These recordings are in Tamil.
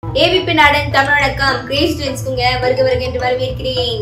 ஏவிபி நாடன் தமிழடக்கம் கிரேஸ் ட்ரெண்ட்ஸ்க்குங்க வருக வருக என்று வரவேற்கிறேன்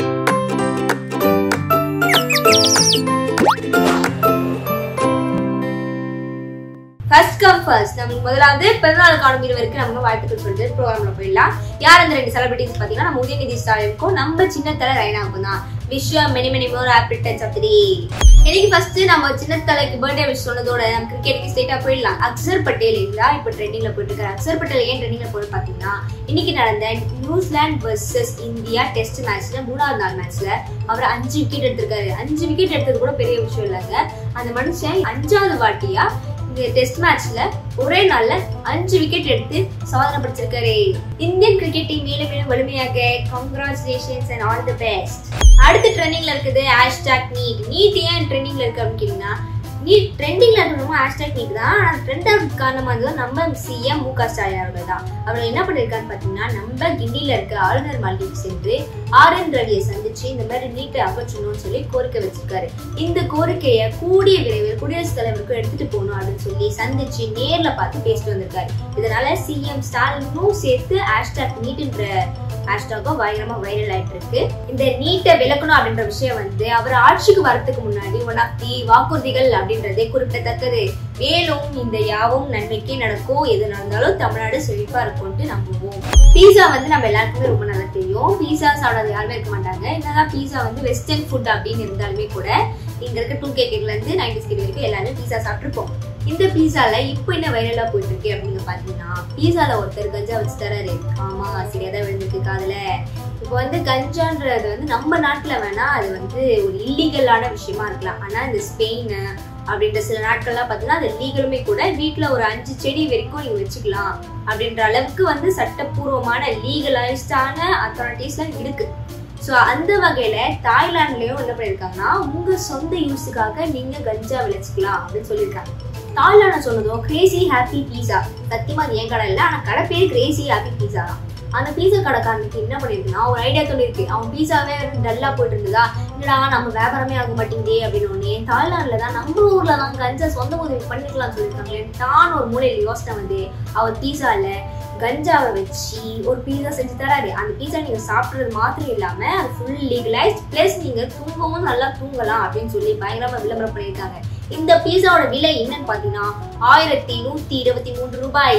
ஃபர்ஸ்ட் கம் ஃபர்ஸ்ட் நமக்கு முதலாவது பிறந்தநாள் காணும் இருவருக்கு நம்ம வாழ்த்துக்கள் சொல்லிட்டு ப்ரோக்ராம்ல போயிடலாம் யார் அந்த ரெண்டு செலிபிரிட்டிஸ் பாத்தீங்கன்னா நம்ம உதயநிதி ஸ்டாலினுக்கும் நம்ம சின்ன தலை ரைனாவுக்கும் தான் wish many many more happy touch of day இன்னைக்கு ஃபர்ஸ்ட் நம்ம சின்ன தலைக்கு பர்த்டே விஷ் சொன்னதோட நம்ம கிரிக்கெட்டுக்கு ஸ்டேட்டா போயிடலாம் அக்சர் பட்டேல் தான் இப்போ ட்ரெண்டிங்ல போயிட்டு இருக்காரு அக்சர் பட்டேல் ஏன் ட்ரெண்டிங்ல போய் பாத்தீங்கன்னா இன்னைக்கு நடந்த நியூசிலாந்து வர்சஸ் இந்தியா டெஸ்ட் மேட்ச்ல மூணாவது நாள் மேட்ச்ல அவர் அஞ்சு விக்கெட் எடுத்திருக்காரு அஞ்சு விக்கெட் எடுத்தது கூட பெரிய விஷயம் இல்லைங்க அந்த மனுஷன் அஞ்சாவது வாட்டியா இந்த டெஸ்ட் மேட்ச்ல ஒரே நாள்ல அஞ்சு விக்கெட் எடுத்து சாதனை படிச்சிருக்காரு இந்தியன் கிரிக்கெட் டீம் மேலும் மேலும் வலிமையாக congratulations and all the best அடுத்து ட்ரெண்டிங்ல இருக்குது ஹேஷ்டாக் நீட் நீட் ஏன் ட்ரெண்டிங்ல இருக்கு அப்படின்னு கேட்டீங்கன்னா நீட் ட்ரெண்டிங்ல இருக்கணும் ஹேஷ்டாக் நீட் தான் ஆனா ட்ரெண்ட் ஆகிறதுக்கு காரணமா இருந்தது நம்ம சிஎம் மு க ஸ்டாலின் அவர்கள் தான் அவர் என்ன பண்ணிருக்காருன்னு பாத்தீங்கன்னா நம்ம கிண்டில இருக்க ஆளுநர் மாளிகைக்கு சென்று ஆர் என் ரவியை சந்திச்சு இந்த மாதிரி நீட்டை அகற்றணும்னு சொல்லி கோரிக்கை வச்சிருக்காரு இந்த கோரிக்கையை கூடிய விரைவில் குடியரசுத் தலைவருக்கு எடுத்துட்டு போகணும் அப்படின்னு சொல்லி சந்திச்சு நேர்ல பார்த்து பேசிட்டு வந்திருக்காரு இதனால சிஎம் ஸ்டாலினும் சேர்த்து ஹேஷ்டாக் நீட்ன்ற ஹேஷ்டாகும் பயங்கரமா வைரல் ஆயிட்டு இருக்கு இந்த நீட்டை விளக்கணும் அப்படின்ற விஷயம் வந்து அவர் ஆட்சிக்கு வரதுக்கு முன்னாடி ஒன் ஆஃப் தி வாக்குறுதிகள் அப்படின்றதே குறிப்பிடத்தக்கது மேலும் இந்த யாவும் நன்மைக்கே நடக்கும் எது நடந்தாலும் தமிழ்நாடு செழிப்பா இருக்கும்ட்டு நம்புவோம் பீஸா வந்து நம்ம எல்லாருக்குமே ரொம்ப நல்லா தெரியும் பீஸா சாப்பிடாத யாருமே இருக்க மாட்டாங்க என்னதான் பீஸா வந்து வெஸ்டர்ன் ஃபுட் அப்படின்னு இருந்தாலுமே கூட இங்க இருக்க டூ கே கேக்ல இருந்து நைன்டிஸ் கே வரைக்கும் எல்லாருமே பீஸா சாப்பிட்டுருப்போம் இந்த பீஸால இப்போ என்ன வைரலா போயிட்டு இருக்கு அப்படின்னு பாத்தீங்கன்னா பீஸால ஒருத்தர் கஞ்சா வச்சு தராரு ஆமா சரியா தான் விழுந்திருக்கு காதுல இப்போ வந்து கஞ்சான்றது வந்து நம்ம நாட்டுல வேணா அது வந்து ஒரு இல்லீகலான விஷயமா இருக்கலாம் ஆனா இந்த ஸ்பெயின் அப்படின்ற சில நாட்கள்லாம் பார்த்தீங்கன்னா அது லீகலுமே கூட வீட்டில் ஒரு அஞ்சு செடி வரைக்கும் நீங்கள் வச்சுக்கலாம் அப்படின்ற அளவுக்கு வந்து சட்டப்பூர்வமான லீகலைஸ்டான அத்தாரிட்டிஸ்லாம் இருக்கு ஸோ அந்த வகையில தாய்லாந்துலயும் என்ன பண்ணியிருக்காங்கன்னா உங்க சொந்த யூஸுக்காக நீங்க கஞ்சா விளைச்சிக்கலாம் அப்படின்னு சொல்லியிருக்காங்க தாய்லாந்து சொன்னதும் கிரேசி ஹாப்பி பீஸா சத்தியமா அது என் கடை இல்லை ஆனா கடை பேர் கிரேசி ஹாப்பி பீஸா தான் அந்த பீஸா கடைக்காரனுக்கு என்ன பண்ணிருக்குன்னா ஒரு ஐடியா சொல்லியிருக்கு அவன் பீஸாவே டல்லா போயிட்டு இருந்ததா என்னடா நம்ம வியாபாரமே ஆக மாட்டேங்குதே அப்படின்னு ஒன்னே தாய்லாந்துல தான் நம்ம ஊர்ல தான் கஞ்சா சொந்த உதவி பண்ணிருக்கலாம் சொல்லியிருக்காங்களே தான் ஒரு மூலையில யோசனை வந்து அவர் பீஸால கஞ்சாவை வச்சு ஒரு பீஸா செஞ்சு தராரு அந்த பீஸா நீங்க சாப்பிடுறது மாத்திரம் இல்லாம அது ஃபுல் லீகலைஸ் பிளஸ் நீங்க தூங்கவும் நல்லா தூங்கலாம் அப்படின்னு சொல்லி பயங்கரமா விளம்பரம் பண்ணியிருக்காங்க இந்த பீஸாவோட விலை என்னன்னு பாத்தீங்கன்னா ஆயிரத்தி நூத்தி இருபத்தி மூன்று ரூபாய்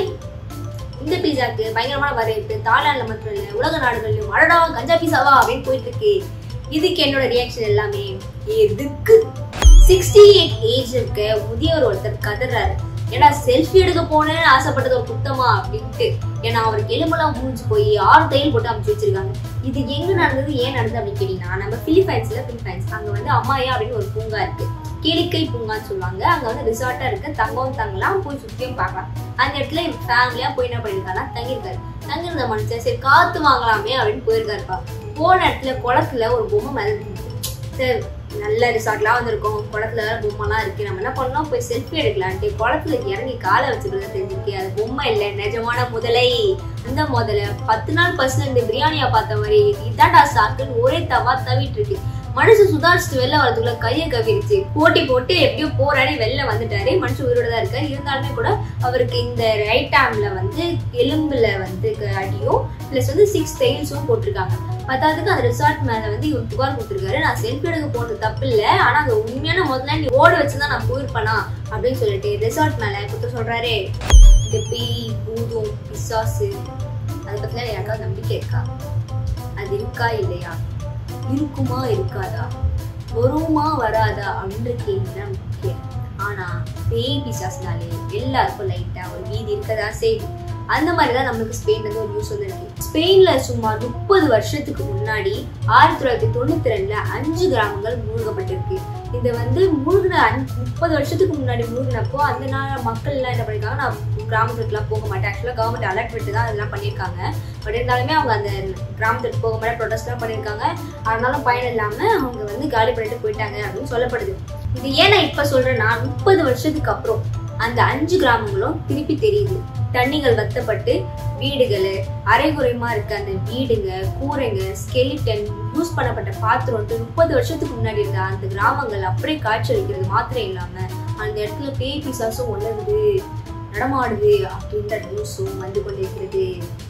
இந்த பீஸாக்கு பயங்கரமான வரவேற்பு தாய்லாந்துல மட்டும் இல்ல உலக நாடுகளிலும் அடடா கஞ்சா பீஸாவா அப்படின்னு போயிட்டு இருக்கு இதுக்கு என்னோட ரியாக்ஷன் எல்லாமே எதுக்கு சிக்ஸ்டி எயிட் ஏஜ் இருக்க முதியவர் ஒருத்தர் கதறாரு ஏன்னா செல்ஃபி எடுக்க போனேன்னு ஆசைப்பட்டது ஒரு குத்தமா அப்படின்ட்டு ஏன்னா அவருக்கு எலும்பெல்லாம் மூஞ்சி போய் ஆறு தையல் போட்டு அமைச்சு வச்சிருக்காங்க இது எங்க நடந்தது ஏன் நடந்தது அப்படின்னு கேட்டீங்கன்னா நம்ம பிலிப்பைன்ஸ்ல பிலிப்பைன்ஸ் அங்க வந்து அம்மாயா அப்படின்னு ஒரு பூங்கா இருக்கு கேளிக்கை பூங்கான்னு சொல்லுவாங்க அங்க வந்து ரிசார்ட்டா இருக்கு தங்கவும் தங்கலாம் போய் சுத்தியும் பார்க்கலாம் அந்த இடத்துல ஃபேமிலியா போய் என்ன பண்ணிருக்காருன்னா தங்கியிருக்காரு தங்கியிருந்த மனுஷன் சரி காத்து வாங்கலாமே அப்படின்னு போயிருக்காருப்பா போன இடத்துல குளத்துல ஒரு பொம்மை மிதந்து சரி நல்ல ரிசார்ட்லாம் வந்திருக்கோம் குளத்துல பொம்மைலாம் இருக்கு நம்ம என்ன பண்ணோம் போய் செல்ஃபி எடுக்கலான்ட்டு குளத்துல இறங்கி காலை வச்சுக்கிறது தெரிஞ்சிருக்கு அது பொம்மை இல்லை நிஜமான முதலை அந்த முதல்ல பத்து நாள் பர்சனல் இந்த பிரியாணியா பார்த்த மாதிரி இதாண்டா சாக்குன்னு ஒரே தவா தவிட்டு இருக்கு மனுஷன் சுதாரிச்சுட்டு வெளில வரதுக்குள்ள கையை கவிரிச்சு போட்டி போட்டு எப்படியோ போராடி வெளில வந்துட்டாரு மனுஷன் உயிரோட தான் இருக்காரு இருந்தாலுமே கூட அவருக்கு இந்த ரைட் ஹேம்ல வந்து எலும்புல வந்து அடியும் பிளஸ் வந்து சிக்ஸ் தைல்ஸும் போட்டிருக்காங்க பத்தாவதுக்கு அந்த ரிசார்ட் மேல வந்து இவர் புகார் கொடுத்துருக்காரு நான் செல்ஃபி எடுக்க போனது தப்பு இல்ல ஆனா அந்த உண்மையான முதல்ல நீ ஓட வச்சுதான் நான் போயிருப்பேனா அப்படின்னு சொல்லிட்டு ரிசார்ட் மேல குத்த சொல்றாரு இந்த பேய் பூதம் பிசாசு அதை பத்திலாம் யாருக்காவது நம்பிக்கை இருக்கா அது இருக்கா இல்லையா இருக்குமா இருக்காதா வருமா வராதா அப்படின்ற கேள்விதான் முக்கியம் ஆனா பேய் பிசாஸ்னாலே எல்லாருக்கும் லைட்டா ஒரு வீதி இருக்கதா செய்யுது அந்த மாதிரிதான் நம்மளுக்கு ஸ்பெயின்ல இருந்து ஒரு நியூஸ் வந்துருக்கு ஸ்பெயின்ல சுமார் முப்பது வருஷத்துக்கு முன்னாடி ஆயிரத்தி தொள்ளாயிரத்தி தொண்ணூத்தி ரெண்டுல அஞ்சு கிராமங்கள் மூழ்கப்பட்டிருக்கு இது வந்து மூழ்கின முப்பது வருஷத்துக்கு முன்னாடி மூழ்கினப்போ அந்த நாள் மக்கள் எல்லாம் என்ன பண்ணிருக்காங்க நான் கிராமத்துக்குலாம் போக மாட்டேன் ஆக்சுவலாக கவர்மெண்ட் அலர்ட் விட்டு தான் அதெல்லாம் பண்ணியிருக்காங்க பட் இருந்தாலுமே அவங்க அந்த கிராமத்துக்கு போக மாட்டேன் ப்ரொடெஸ்ட்லாம் பண்ணியிருக்காங்க அதனால பயன் இல்லாமல் அவங்க வந்து காலி பண்ணிட்டு போயிட்டாங்க அப்படின்னு சொல்லப்படுது இது ஏன் நான் இப்போ சொல்றேன்னா முப்பது வருஷத்துக்கு அப்புறம் அந்த அஞ்சு கிராமங்களும் திருப்பி தெரியுது தண்ணிகள் வத்தப்பட்டு வீடுகள் அரைகுறைமா இருக்க அந்த வீடுங்க கூரைங்க ஸ்கெலிட்டன் யூஸ் பண்ணப்பட்ட பாத்திரம்ட்டு முப்பது வருஷத்துக்கு முன்னாடி இருந்த அந்த கிராமங்கள் அப்படியே காட்சி அளிக்கிறது மாத்திரம் இல்லாம அந்த இடத்துல பேய் பிசாசும் உணருது நடமாடுது அப்படின்ற நியூஸும் வந்து கொண்டிருக்கிறது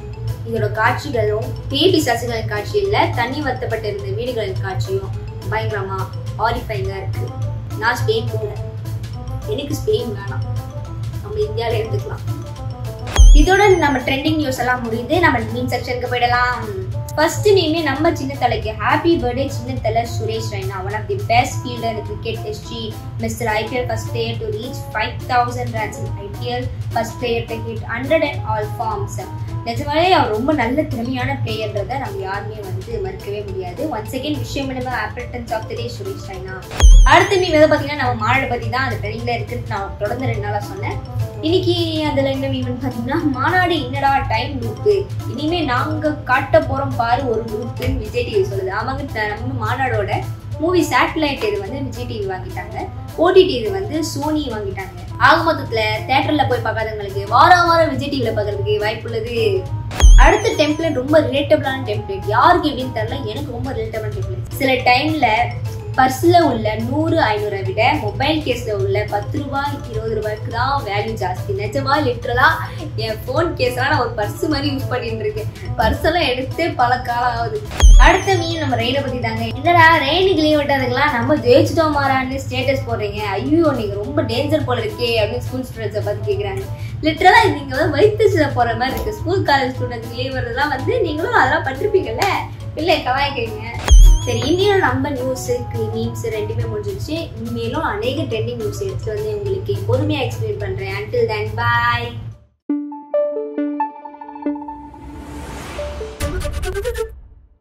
இதோட காட்சிகளும் பேபி சசிகளின் காட்சி இல்ல தண்ணி வத்தப்பட்டிருந்த வீடுகளின் காட்சியும் பயங்கரமா ஆரிஃபைங்கா இருக்கு நான் ஸ்பெயின் போல எனக்கு ஸ்பெயின் வேணாம் நம்ம இந்தியாவில இருந்துக்கலாம் இதோட நம்ம ட்ரெண்டிங் நியூஸ் எல்லாம் முடியுது நம்ம மீன் செக்ஷனுக்கு போயிடலாம் ஃபர்ஸ்ட் மீமே நம்ம சின்ன தலைக்கு ஹாப்பி பர்த்டே சின்ன தலை Suresh Raina one of the best fielder in cricket history mister IPL first player to reach five thousand runs in IPL first player to hit hundred and all forms நிஜமாலே அவர் ரொம்ப நல்ல திறமையான பிளேயர்ன்றதை நம்ம யாருமே வந்து மறுக்கவே முடியாது ஒன்ஸ் செகண்ட் விஷயம் என்னமா ஆப்பர்டன்ஸ் of the day Suresh Raina அடுத்த மீன் எதை பார்த்தீங்கன்னா நம்ம மாநாடு பற்றி தான் அது ட்ரெயினில் இருக்குன்னு நான் தொடர்ந்து ரெண்டு நாளாக சொன்னேன் இன்னைக்கு அதுல என்ன மீன் பார்த்தீங்கன்னா மாநாடு என்னடா டைம் குரூப் இனிமே நாங்க காட்ட போறோம் பாரு ஒரு குரூப்னு விஜய் டிவி சொல்லுது ஆமாங்க த- நம்ம மாநாடோட மூவி சேட்டலைட் இது வந்து விஜய் டிவி வாங்கிட்டாங்க ஓடிடி இது வந்து சோனி வாங்கிட்டாங்க ஆக மொத்தத்துல தேட்டர்ல போய் பார்க்காதவங்களுக்கு வாரம் வாரம் விஜய் டிவில பார்க்கறதுக்கு வாய்ப்பு உள்ளது அடுத்த டெம்ப்ளேட் ரொம்ப ரிலேட்டபிளான டெம்ப்ளேட் யாருக்கு எப்படின்னு தெரியல எனக்கு ரொம்ப ரிலேட்டபிளான டெம்ப்ளேட் சில டைம்ல பர்ஸ்ல உள்ள நூறு ஐநூறை விட மொபைல் கேஸ்ல உள்ள பத்து ரூபாய் இருபது ரூபாய்க்கு தான் வேல்யூ ஜாஸ்தி நிஜமா லிட்டரலா என் ஃபோன் கேஸ்லாம் நான் ஒரு பர்ஸ் மாதிரி யூஸ் பண்ணிட்டு இருக்கேன் பர்ஸ் எல்லாம் எடுத்து பல காலம் ஆகுது அடுத்த மீன் நம்ம ரெயினை பத்தி தாங்க என்னடா ரெயினுக்கு லீவ் விட்டதுக்கெல்லாம் நம்ம ஜெயிச்சிட்டோம் மாறான்னு ஸ்டேட்டஸ் போடுறீங்க ஐயோ நீங்க ரொம்ப டேஞ்சர் போல இருக்கே அப்படின்னு ஸ்கூல் ஸ்டூடெண்ட்ஸை பார்த்து கேக்குறாங்க லிட்டரலா நீங்க வந்து வயிற்றுச்சில போற மாதிரி இருக்கு ஸ்கூல் காலேஜ் ஸ்டூடெண்ட்ஸ் லீவ் வரதெல்லாம் வந்து நீங்களும் அதெல்லாம் பட்டிருப்பீங்கல்ல இல்லை கலாய்க்கிறீங்க சரி இந்தியாவில் நம்ம நியூஸு மீம்ஸ் ரெண்டுமே முடிஞ்சிருச்சு இனிமேலும் அநேக ட்ரெண்டிங் நியூஸ் எடுத்துட்டு வந்து உங்களுக்கு பொறுமையாக எக்ஸ்பிளைன் பண்ணுறேன் அண்டில் தென் பாய்